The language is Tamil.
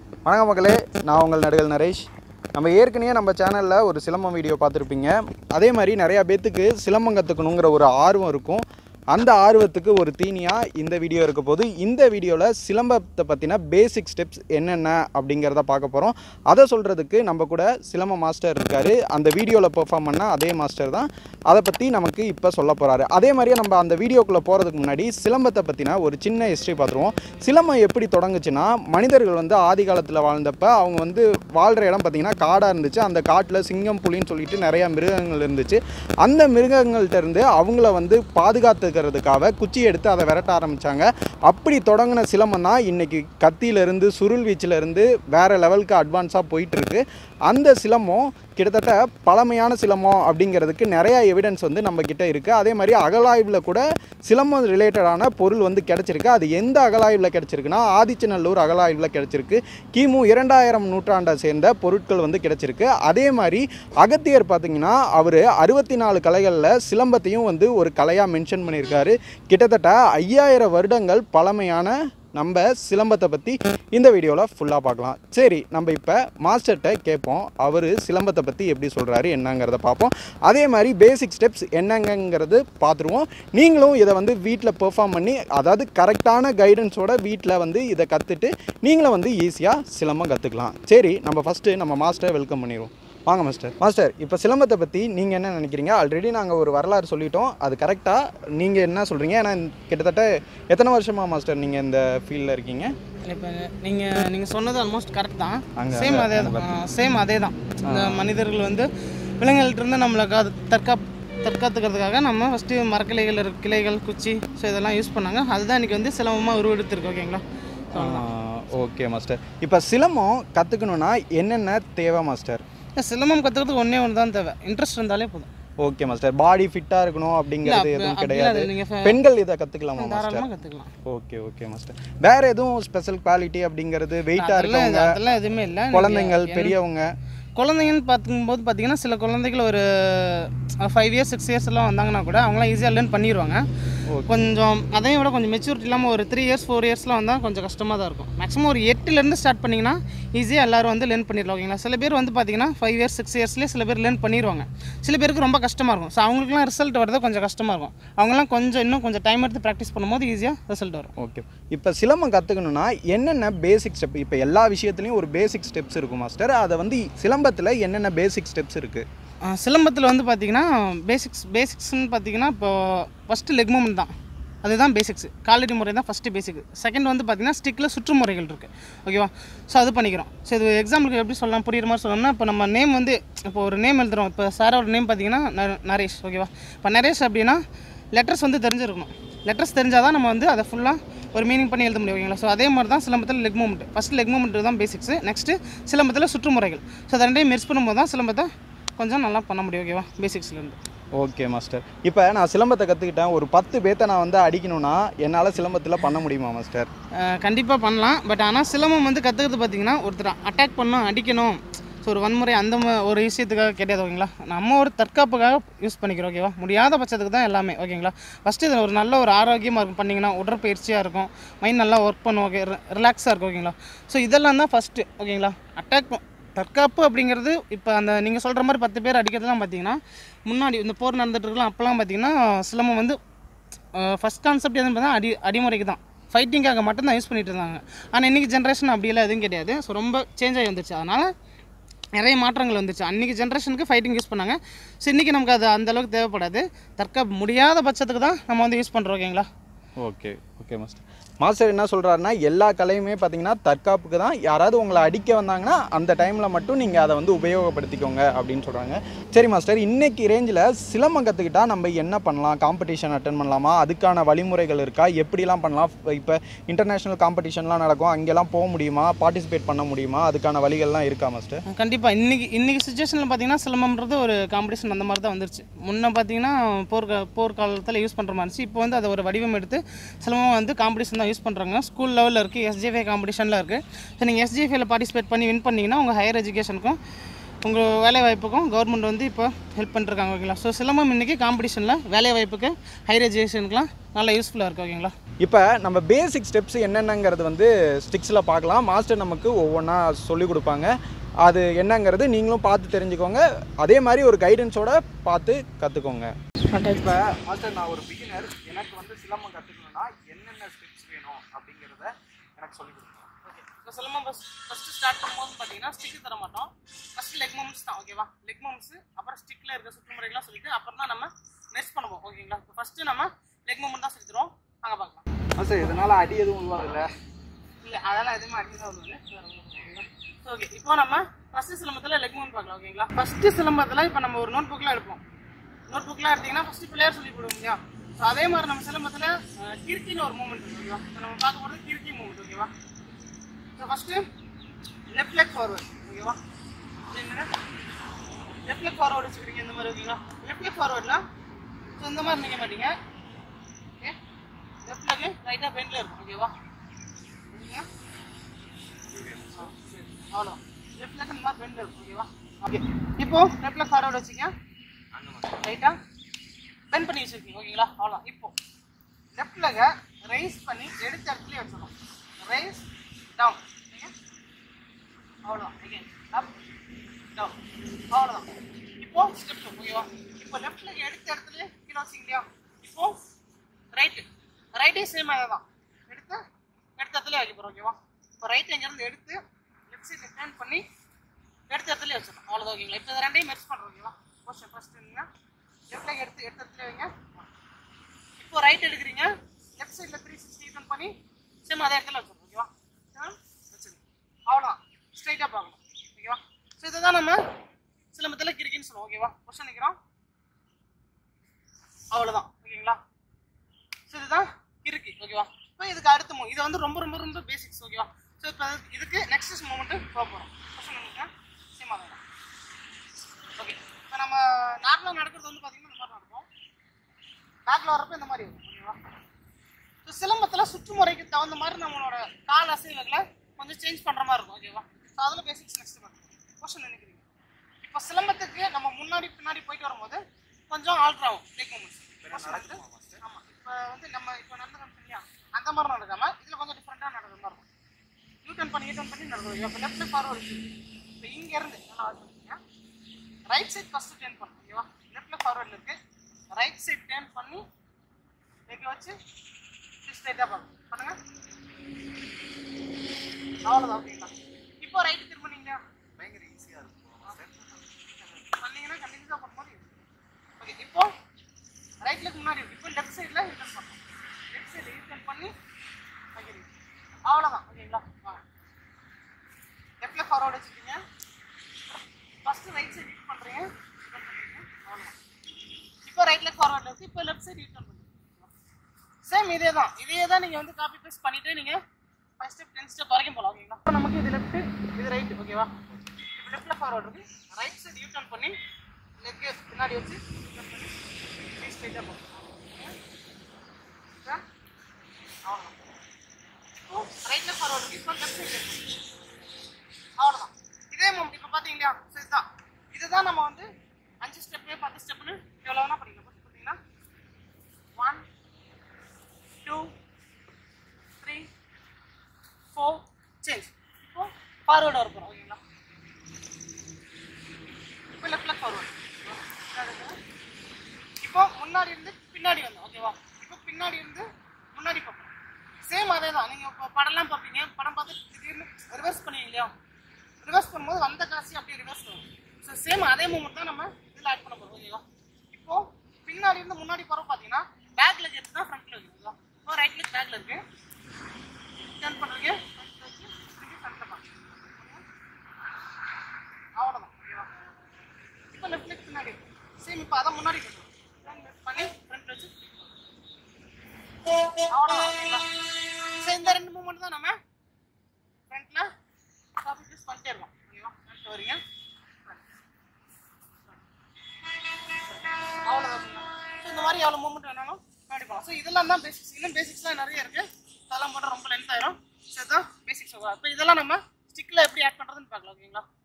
வணக்கம் மக்களே நான் உங்கள் நடுகள் நரேஷ் நம்ம ஏற்கனவே நம்ம சேனலில் ஒரு சிலம்பம் வீடியோ பார்த்துருப்பீங்க அதே மாதிரி நிறையா பேர்த்துக்கு சிலம்பம் கற்றுக்கணுங்கிற ஒரு ஆர்வம் இருக்கும் அந்த ஆர்வத்துக்கு ஒரு தீனியாக இந்த வீடியோ இருக்க போது இந்த வீடியோவில் சிலம்பத்தை பற்றின பேசிக் ஸ்டெப்ஸ் என்னென்ன அப்படிங்கிறத பார்க்க போகிறோம் அதை சொல்கிறதுக்கு நம்ம கூட சிலம்ப மாஸ்டர் இருக்கார் அந்த வீடியோவில் பெர்ஃபார்ம் பண்ண அதே மாஸ்டர் தான் அதை பற்றி நமக்கு இப்போ சொல்ல போகிறாரு அதே மாதிரியே நம்ம அந்த வீடியோக்குள்ளே போகிறதுக்கு முன்னாடி சிலம்பத்தை பற்றின ஒரு சின்ன ஹிஸ்ட்ரி பார்த்துருவோம் சிலம்பம் எப்படி தொடங்குச்சுன்னா மனிதர்கள் வந்து ஆதி காலத்தில் வாழ்ந்தப்ப அவங்க வந்து வாழ்கிற இடம் பார்த்திங்கன்னா காடாக இருந்துச்சு அந்த காட்டில் சிங்கம் புலின்னு சொல்லிட்டு நிறையா மிருகங்கள் இருந்துச்சு அந்த மிருகங்கள்ட்ட இருந்து அவங்கள வந்து பாதுகாத்துக்கிறதுக்காக குச்சி எடுத்து அதை விரட்ட ஆரம்பித்தாங்க அப்படி தொடங்கின சிலம்பம் தான் இன்றைக்கி கத்தியிலேருந்து சுருள் வீச்சிலேருந்து வேறு லெவலுக்கு அட்வான்ஸாக போயிட்டுருக்கு அந்த சிலம்பம் கிட்டத்தட்ட பழமையான சிலம்பம் அப்படிங்கிறதுக்கு நிறையா எவிடன்ஸ் வந்து நம்ம கிட்ட இருக்குது அதே மாதிரி அகலாய்வில் கூட சிலம்பம் ரிலேட்டடான பொருள் வந்து கிடச்சிருக்கு அது எந்த அகலாய்வில் கிடச்சிருக்குன்னா ஆதிச்சநல்லூர் அகலாய்வில் கிடச்சிருக்கு கிமு இரண்டாயிரம் நூற்றாண்டை சேர்ந்த பொருட்கள் வந்து கிடச்சிருக்கு அதே மாதிரி அகத்தியர் பார்த்தீங்கன்னா அவர் அறுபத்தி நாலு கலைகளில் சிலம்பத்தையும் வந்து ஒரு கலையாக மென்ஷன் பண்ணியிருக்காரு கிட்டத்தட்ட ஐயாயிரம் வருடங்கள் பழமையான நம்ம சிலம்பத்தை பற்றி இந்த வீடியோவில் ஃபுல்லாக பார்க்கலாம் சரி நம்ம இப்போ மாஸ்டர்கிட்ட கேட்போம் அவர் சிலம்பத்தை பற்றி எப்படி சொல்கிறாரு என்னங்கிறத பார்ப்போம் அதே மாதிரி பேசிக் ஸ்டெப்ஸ் என்னங்கங்கிறது பார்த்துருவோம் நீங்களும் இதை வந்து வீட்டில் பெர்ஃபார்ம் பண்ணி அதாவது கரெக்டான கைடன்ஸோட வீட்டில் வந்து இதை கற்றுட்டு நீங்களும் வந்து ஈஸியாக சிலம்பம் கற்றுக்கலாம் சரி நம்ம ஃபஸ்ட்டு நம்ம மாஸ்டரை வெல்கம் பண்ணிடுவோம் வாங்க மாஸ்டர் மாஸ்டர் இப்போ சிலம்பத்தை பற்றி நீங்கள் என்ன நினைக்கிறீங்க ஆல்ரெடி நாங்கள் ஒரு வரலாறு சொல்லிட்டோம் அது கரெக்டாக நீங்கள் என்ன சொல்கிறீங்க ஏன்னா கிட்டத்தட்ட எத்தனை வருஷமா மாஸ்டர் நீங்கள் இந்த ஃபீல்டில் இருக்கீங்க இப்போ நீங்கள் நீங்கள் சொன்னது ஆல்மோஸ்ட் கரெக்ட் தான் அங்க- சேம் அங்க- அதே தான் சேம் அதே தான் இந்த மனிதர்கள் வந்து விலங்குகள்ட்ட இருந்து நம்மளை கா தற்காப் தற்காத்துக்கிறதுக்காக நம்ம ஃபஸ்ட்டு மரக்கிளைகள் இருக்கு கிளைகள் குச்சி ஸோ இதெல்லாம் யூஸ் பண்ணாங்க அதுதான் இன்றைக்கி வந்து சிலமமாக உருவெடுத்திருக்கு ஓகேங்களா So, ஓகே மாஸ்டர் இப்போ சிலம்பம் கற்றுக்கணுன்னா என்னென்ன தேவை மாஸ்டர் இந்த சிலம்பம் கற்றுக்கிறதுக்கு ஒன்றே ஒன்று தான் தேவை இன்ட்ரெஸ்ட் இருந்தாலே போதும் ஓகே மாஸ்டர் பாடி ஃபிட்டாக இருக்கணும் அப்படிங்கிறது இல்ல, எதுவும் அப்படி கிடையாது இல்லை நீங்கள் பெண்கள் இதை கற்றுக்கலாமா மாஸ்டர் தாராளமாக கற்றுக்கலாம் ஓகே ஓகே மாஸ்டர் வேற எதுவும் ஸ்பெஷல் குவாலிட்டி அப்படிங்கிறது வெயிட்டாக அதெல்லாம் இருக்கவங்க அதெல்லாம் எதுவுமே இல்லை குழந்தைங்கள் பெரியவங்க குழந்தைங்கன்னு பார்க்கும்போது பார்த்தீங்கன்னா சில குழந்தைகள் ஒரு ஃபைவ் இயர்ஸ் சிக்ஸ் இயர்ஸ் எல்லாம் வந்தாங்கன்னா கூட அவங்களாம் ஈஸியாக லேர்ன் பண்ணிடுவாங்க கொஞ்சம் அதையும் விட கொஞ்சம் மெச்சூரிட்டி இல்லாமல் ஒரு த்ரீ இயர்ஸ் ஃபோர் இயர்ஸ்லாம் வந்தால் கொஞ்சம் கஷ்டமாக தான் இருக்கும் மேக்ஸிமம் ஒரு எட்டுலேருந்து ஸ்டார்ட் பண்ணிங்கன்னா ஈஸியாக எல்லாரும் வந்து லேர்ன் பண்ணிடலாம் ஓகேங்களா சில பேர் வந்து பார்த்தீங்கன்னா ஃபைவ் இயர்ஸ் சிக்ஸ் இயர்ஸ்லேயே சில பேர் லேர்ன் பண்ணிடுவாங்க சில பேருக்கு ரொம்ப கஷ்டமாக இருக்கும் ஸோ அவங்களுக்குலாம் ரிசல்ட் வரது கொஞ்சம் கஷ்டமாக இருக்கும் அவங்களாம் கொஞ்சம் இன்னும் கொஞ்சம் டைம் எடுத்து ப்ராக்டிஸ் பண்ணும்போது ஈஸியாக ரிசல்ட் வரும் ஓகே இப்போ சிலம்பம் கற்றுக்கணுன்னா என்னென்ன பேசிக் ஸ்டெப் இப்போ எல்லா விஷயத்துலையும் ஒரு பேசிக் ஸ்டெப்ஸ் இருக்கும் மாஸ்டர் அதை வந்து சிலம்பத்தில் என்னென்ன பேசிக் ஸ்டெப்ஸ் இருக்குது ஆஹ் சிலம்பத்தில் வந்து பார்த்தீங்கன்னா பேசிக்ஸ் பேசிக்ஸ்னு பார்த்தீங்கன்னா இப்போ ஃபஸ்ட்டு லெக் மூமெண்ட் தான் அதுதான் பேசிக்ஸ் காலடி முறை தான் ஃபஸ்ட்டு பேசிக் செகண்ட் வந்து பார்த்தீங்கன்னா ஸ்டிக்கில் சுற்று முறைகள் இருக்குது ஓகேவா ஸோ அது பண்ணிக்கிறோம் ஸோ இது எக்ஸாம்பிளுக்கு எப்படி சொல்லலாம் புரியுற மாதிரி சொல்லணும்னா இப்போ நம்ம நேம் வந்து இப்போ ஒரு நேம் எழுதுறோம் இப்போ சாரோட நேம் பார்த்தீங்கன்னா ந- நரேஷ் ஓகேவா இப்போ நரேஷ் அப்படின்னா லெட்டர்ஸ் வந்து தெரிஞ்சிருக்கணும் லெட்டர்ஸ் தெரிஞ்சால் தான் நம்ம வந்து அதை ஃபுல்லாக ஒரு மீனிங் பண்ணி எழுத முடியும் ஓகேங்களா ஸோ அதே மாதிரி தான் சிலம்பத்தில் leg movement first leg movement தான் பேசிக்ஸ் நெக்ஸ்ட்டு சிலம்பத்தில் சுற்றுமுறைகள் ஸோ அதை ரெண்டையும் மெர்ஸ் பண்ணும்போது தான் சிலம்பத்தை கொஞ்சம் நல்லா பண்ண முடியும் ஓகேவா பேசிக்ஸ்லேருந்து ஓகே மாஸ்டர் இப்போ நான் சிலம்பத்தை கற்றுக்கிட்டேன் ஒரு பத்து பேர்த்த நான் வந்து அடிக்கணும்னா என்னால் சிலம்பத்தில் பண்ண முடியுமா மாஸ்டர் கண்டிப்பாக பண்ணலாம் பட் ஆனால் சிலம்பம் வந்து கற்றுக்கிறது பார்த்தீங்கன்னா ஒருத்தர் அட்டாக் பண்ணணும் அடிக்கணும் ஸோ ஒரு வன்முறை அந்த ம- ஒரு விஷயத்துக்காக கிடையாது ஓகேங்களா நம்ம ஒரு தற்காப்புக்காக யூஸ் பண்ணிக்கிறோம் ஓகேவா முடியாத பட்சத்துக்கு தான் எல்லாமே ஓகேங்களா ஃபஸ்ட்டு இதில் ஒரு நல்ல ஒரு ஆரோக்கியமாக இருக்கும் பண்ணிங்கன்னா உடற்பயிற்சியாக இருக்கும் மைண்ட் நல்லா ஒர்க் பண்ணும் ஓகே ரிலாக்ஸாக இருக்கும் ஓகேங்களா ஸோ இதெல்லாம் தான் ஃபஸ்ட்டு ஓகேங்களா அட்டாக் தற்காப்பு அப்படிங்கிறது இப்போ அந்த நீங்கள் சொல்கிற மாதிரி பத்து பேர் அடிக்கிறதுலாம் பார்த்தீங்கன்னா முன்னாடி இந்த போர் நடந்துட்டு இருக்கலாம் அப்போல்லாம் பார்த்தீங்கன்னா சிலம்பம் வந்து ஃபஸ்ட் கான்செப்ட் எதுன்னு பார்த்தா அடி அடிமுறைக்கு தான் ஃபைட்டிங்காக மட்டும்தான் யூஸ் பண்ணிட்டு இருந்தாங்க ஆனால் இன்றைக்கி ஜென்ரேஷன் அப்படியெல்லாம் எதுவும் கிடையாது ஸோ ரொம்ப சேஞ்ச் ஆகி வந்துருச்சு அதனால் நிறைய மாற்றங்கள் வந்துருச்சு அன்றைக்கி ஜென்ரேஷனுக்கு ஃபைட்டிங் யூஸ் பண்ணாங்க ஸோ இன்றைக்கி நமக்கு அது அந்த அளவுக்கு தேவைப்படாது தற்காப்பு முடியாத பட்சத்துக்கு தான் நம்ம வந்து யூஸ் பண்ணுறோம் ஓகேங்களா ஓகே ஓகே மாஸ்டர் மாஸ்டர் என்ன சொல்கிறாருன்னா எல்லா கலையுமே பார்த்தீங்கன்னா தற்காப்புக்கு தான் யாராவது உங்களை அடிக்க வந்தாங்கன்னா அந்த டைமில் மட்டும் நீங்கள் அதை வந்து உபயோகப்படுத்திக்கோங்க அப்படின்னு சொல்கிறாங்க சரி மாஸ்டர் இன்னைக்கு ரேஞ்சில் சிலம்பம் கற்றுக்கிட்டா நம்ம என்ன பண்ணலாம் காம்படிஷன் அட்டன் பண்ணலாமா அதுக்கான வழிமுறைகள் இருக்கா எப்படிலாம் பண்ணலாம் இப்போ இன்டர்நேஷ்னல் காம்படிஷன்லாம் நடக்கும் அங்கெல்லாம் போக முடியுமா பார்ட்டிசிபேட் பண்ண முடியுமா அதுக்கான வழிகள்லாம் இருக்கா மாஸ்டர் கண்டிப்பாக இன்றைக்கி இன்றைக்கி சுச்சுவேஷனில் பார்த்தீங்கன்னா சிலம்பம்ன்றது ஒரு காம்படிஷன் அந்த மாதிரி தான் வந்துருச்சு முன்ன பார்த்தீங்கன்னா போர்க்க போர்க்காலத்தில் யூஸ் பண்ணுற மாதிரி இருந்துச்சு இப்போ வந்து அதை ஒரு வடிவம் எடுத்து சிலம்பம் வந்து காம்படிஷன் தான் யூஸ் பண்ணுறாங்க ஸ்கூல் லெவலில் இருக்குது எஸ்ஜிஎஃப்ஐ காம்படிஷனில் இருக்குது ஸோ நீங்கள் எஸ்ஜிஎஃப்ஐல பார்ட்டிசிபேட் பண்ணி வின் பண்ணீங்கன்னா உங்கள் ஹையர் எஜுகேஷனுக்கும் உங்கள் வேலை வாய்ப்புக்கும் கவர்மெண்ட் வந்து இப்போ ஹெல்ப் பண்ணிருக்காங்க ஓகேங்களா ஸோ சிலம்பம் இன்றைக்கி காம்படிஷனில் வேலை வாய்ப்புக்கு ஹையர் எஜுகேஷனுக்குலாம் நல்லா யூஸ்ஃபுல்லாக இருக்குது ஓகேங்களா இப்போ நம்ம பேசிக் ஸ்டெப்ஸ் என்னென்னங்கிறது வந்து ஸ்டிக்ஸில் பார்க்கலாம் மாஸ்டர் நமக்கு ஒவ்வொன்றா சொல்லிக் கொடுப்பாங்க அது என்னங்கிறது நீங்களும் பார்த்து தெரிஞ்சுக்கோங்க அதே மாதிரி ஒரு கைடன்ஸோட பார்த்து கற்றுக்கோங்க இப்போ மாஸ்டர் நான் ஒரு பிகினர் எனக்கு வந்து சிலம்பம் கற்றுக்கணும்னா என்னென்ன ஸ்டெப்ஸ் வேணும் அப்படிங்கிறத எனக்கு சொல்லிக் கொடுங்க ஓகே இப்போ சிலம்பம் ஃபஸ்ட் ஃபஸ்ட்டு ஸ்டார்ட் பண்ணும்போது பார்த்தீங்கன்னா ஸ்டிக்கு தர மாட்டோம் ஃபஸ்ட்டு லெக் மம்ஸ் தான் ஓகேவா லெக் மம்ஸ் அப்புறம் ஸ்டிக்கில் இருக்க சுற்றுமுறைகள்லாம் சொல்லிட்டு அப்புறம் தான் நம்ம நெக்ஸ்ட் பண்ணுவோம் ஓகேங்களா இப்போ ஃபஸ்ட்டு நம்ம லெக் மூமெண்ட் தான் சொல்லி தருவோம் அங்கே பார்க்கலாம் மாஸ்டர் இதனால் அடி எதுவும் உருவாதில்ல இல்லை அதெல்லாம் எதுவுமே அடிதான் வருது ஓகே இப்போ நம்ம ஃபஸ்ட்டு சிலம்பத்தில் லெக் மூமெண்ட் பார்க்கலாம் ஓகேங்களா ஃபஸ்ட்டு சிலம்பத்தில் இப்போ நம்ம ஒரு நோட் புக்லாம் எடுப்போம் நோட் புக்லாம் எடுத்தீங்கன்னா ஃபஸ்ட்டு பிள்ளையார் சொல்லி கொடுங்க இல்லையா ஸோ அதே மாதிரி நம்ம சிலம்பத்தில் அஹ், கிறுக்கின்னு ஒரு மூமெண்ட் இருக்கு ஓகேவா இப்போ நம்ம பார்க்க போகிறது கிறுக்கி மூமெண்ட் ஓகேவா so first left leg forward ஓகேவா லெஃப்ட் லெக் ஃபார்வர்ட் வச்சுக்கிறீங்க இந்த மாதிரி ஓகேங்களா லெஃப்ட் லெக் ஃபார்வர்டில் ஸோ இந்த மாதிரி நிற்க மாட்டீங்க ஓகே லெஃப்ட் லெக் ரைட்டாக பெண்டில் இருக்கும் ஓகேவா ஓகேங்களா அவ்வளோ லெஃப்ட் லெக் இந்த மாதிரி பெண்டில் இருக்கும் ஓகேவா ஓகே இப்போ லெஃப்ட் லெக் ஃபார்வர்ட் வச்சுக்க ரைட்டாக பெண்ட் பண்ணி வச்சுருக்கீங்க ஓகேங்களா அவ்வளோ இப்போ லெஃப்ட் லெக்கை ரைஸ் பண்ணி எடுத்த இடத்துலயே வச்சிடணும் ரைஸ் டவுன் அவ்வளோதான் அகைன் அப் டவுன் அவ்வளோதான் இப்போ ஸ்டெப் ஓகேவா இப்போ லெஃப்ட் லெக் எடுத்த இடத்துல கீழே வச்சிங்க இல்லையா இப்போ ரைட்டு ரைட்டே சேம் அதே தான் எடுத்து எடுத்த இடத்துல வைக்க போகிறோம் ஓகேவா இப்போ ரைட் எங்கேருந்து எடுத்து லெஃப்ட் சைடில் டேர்ன் பண்ணி எடுத்த இடத்துல வச்சிடணும் அவ்வளோதான் ஓகேங்களா இப்போ இது ரெண்டையும் மெர்ச் பண்ணுறோம் ஓகேவா ஃபர்ஸ்ட் ஃபர்ஸ்ட் நீங்கள் லெஃப்ட் லெக் எடுத்து எடுத்த இடத்துல வைங்க இப்போ ரைட் எடுக்கிறீங்க லெஃப்ட் சைடில் த்ரீ சிக்ஸ்டி டர்ன் பண்ணி சேம் அதே இடத்துல வச்சிடணும் ஓகேவா வச்சிருங்க அவ்வளோதான் ஸ்ட்ரைட்டாக பார்க்கணும் ஓகேவா ஸோ இதை தான் நம்ம சிலம்பத்தில் கிரிக்கின்னு சொல்லுவோம் ஓகேவா கொஸ்டின் நிற்கிறோம் அவ்வளோதான் ஓகேங்களா ஸோ இதுதான் கிறுக்கி ஓகேவா இப்போ இதுக்கு அடுத்த மூவ் இது வந்து ரொம்ப ரொம்ப ரொம்ப பேசிக்ஸ் ஓகேவா ஸோ இப்போ இதுக்கு நெக்ஸ்ட் மூமெண்ட்டு போக போகிறோம் கொஸ்டின் நிற்கிறேன் சேமாக வேணும் ஓகே இப்போ நம்ம நார்மலாக நடக்கிறது வந்து பார்த்தீங்கன்னா இந்த மாதிரி நடக்கும் பேக்கில் வரப்போ இந்த மாதிரி வரும் ஓகேவா ஸோ சிலம்பத்தில் சுற்றுமுறைக்கு தகுந்த மாதிரி நம்மளோட கால் அசைவுகளை கொஞ்சம் சேஞ்ச் பண்ணுற மாதிரி இருக்கும் ஓகேவா ஸோ அதில் பேசிக்ஸ் நெக்ஸ்ட் பார்க்கலாம் கொஸ்டின் நினைக்கிறீங்க இப்போ சிலம்பத்துக்கு நம்ம முன்னாடி பின்னாடி போயிட்டு வரும்போது கொஞ்சம் ஆல்ட்ரு ஆகும் டேக் மூமெண்ட்ஸ் ஆமாம் இப்போ வந்து நம்ம இப்போ நடந்து இல்லையா அந்த மாதிரி நடக்காம இதில் கொஞ்சம் டிஃப்ரெண்ட்டாக நடக்கிற மாதிரி இருக்கும் யூ டர்ன் பண்ணி யூ டர்ன் பண்ணி நடக்கும் இப்போ லெஃப்ட் ஃபார்வர்டு இப்போ இங்கேருந்து நல்லா வச்சுருக்கீங்க ரைட் சைட் ஃபஸ்ட்டு டேர்ன் பண்ணும் ஓகேவா லெஃப்ட்டில் ஃபார்வர்டில் இருக்கு ரைட் சைட் டேர்ன் பண்ணி லெக் வச்சு ஸ்ட்ரைட்டாக பார்க்கணும் பண்ணுங்க அவ்வளோதான் ஓகேங்களா இப்போ ரைட்டு திரும்பினீங்க பயங்கர ஈஸியாக இருக்கும் பண்ணீங்கன்னா கண்டினியூஸாக பண்ணும்போது ஓகே இப்போ ரைட் லெக் முன்னாடி இருக்கு இப்போ லெஃப்ட் சைடில் ரிட்டர்ன் பண்ணணும் லெஃப்ட் சைடில் ரிட்டர்ன் பண்ணி வைக்கிறீங்க அவ்வளோதான் ஓகேங்களா லெஃப்டில் ஃபார்வர்டு வச்சுருக்கீங்க ஃபஸ்ட்டு ரைட் சைடு யூஸ் பண்ணுறீங்க அவ்வளோதான் இப்போ ரைட் லெக் ஃபார்வர்டில் இருக்குது இப்போ லெஃப்ட் சைடு யூஸ் பண்ணுறீங்க சேம் இதே தான் இதே தான் நீங்கள் வந்து காப்பி பேஸ்ட் பண்ணிவிட்டு நீங்கள் ஃபைவ் ஸ்டெப் டென் ஸ்டெப் வரைக்கும் போகலாம் ஓகேங்களா இப்போ நமக்கு இது லெஃப்ட் இது ரைட் ஓகேவா இப்போ லெஃப்ட்டில் ஃபார்வர்ட் இருக்கு ரைட் சைடு யூ டர்ன் பண்ணி லெக் பின்னாடி வச்சு turn பண்ணி ஸ்ட்ரைட்டாக போகணும் Okay? அவ்வளோதான் இப்போ ரைட்டில் ஃபார்வர்ட் இருக்கு இப்போ லெஃப்ட் சைடு அவ்வளோதான் இதே மூமெண்ட் இப்போ பார்த்தீங்களா ஸோ இதுதான் இதுதான் நம்ம வந்து அஞ்சு ஸ்டெப்பு பத்து ஸ்டெப்னு எவ்வளோ வேணா பண்ணிக்கலாம் ஃபர்ஸ்ட் பார்த்தீங்கன்னா one two three four change இப்போ ஃபார்வர்டு வர போகிறோம் ஓகேங்களா இப்போ லெஃப்ட் ஃபார்வர்டு இப்போ முன்னாடி இருந்து பின்னாடி வந்தோம் ஓகேவா இப்போ பின்னாடி இருந்து முன்னாடி பார்ப்போம் சேம் அதே தான் நீங்கள் இப்போ படம்லாம் பார்ப்பீங்க படம் பார்த்து திடீர்னு ரிவர்ஸ் பண்ணுவீங்க இல்லையா ரிவர்ஸ் பண்ணும்போது வந்த காசு அப்படியே ரிவர்ஸ் பண்ணும் ஸோ சேம் அதே மூமெண்ட் தான் நம்ம இதில் ஆட் பண்ண போகிறோம் ஓகேவா இப்போ பின்னாடி இருந்து முன்னாடி போகிறோம் பார்த்தீங்கன்னா பேக்ல எடுத்து தான் ஃப்ரண்ட்ல இருக்குங்களா இப்போ ரைட் லெக் பேக்ல இருக்கு டர்ன் பண்ணுறீங்க ஃப்ரண்ட்ல பார்க்கணும் அவ்வளோதான் ஓகேவா இப்போ லெஃப்ட் லெக் பின்னாடி சேம் இப்போ அதான் முன்னாடி பண்ணுறோம் பண்ணி ஃப்ரண்ட் வச்சு அவ்வளோதான் ஓகேங்களா ஸோ இந்த ரெண்டு மூமெண்ட் தான் நம்ம ஃப்ரண்ட்ல காப்பி பேஸ்ட் பண்ணிட்டே இருக்கோம் ஓகேவா ஃப்ரண்ட் வரீங்க அவ்வளோதான் ஸோ இந்த மாதிரி எவ்வளோ மூமெண்ட் வேணாலும் பண்ணிக்கலாம் ஸோ இதெல்லாம் தான் பேசிக்ஸ் இன்னும் பேசிக்ஸ்லாம் நிறைய இருக்குது அதெல்லாம் பண்ணுற ரொம்ப லென்த் ஆயிரும் ஸோ இதுதான் பேசிக்ஸ் இப்போ இதெல்லாம் நம்ம ஸ்டிக்கில் எப்படி ஆட் பண்ணுறதுன்னு பார்க்கலாம் ஓகேங்களா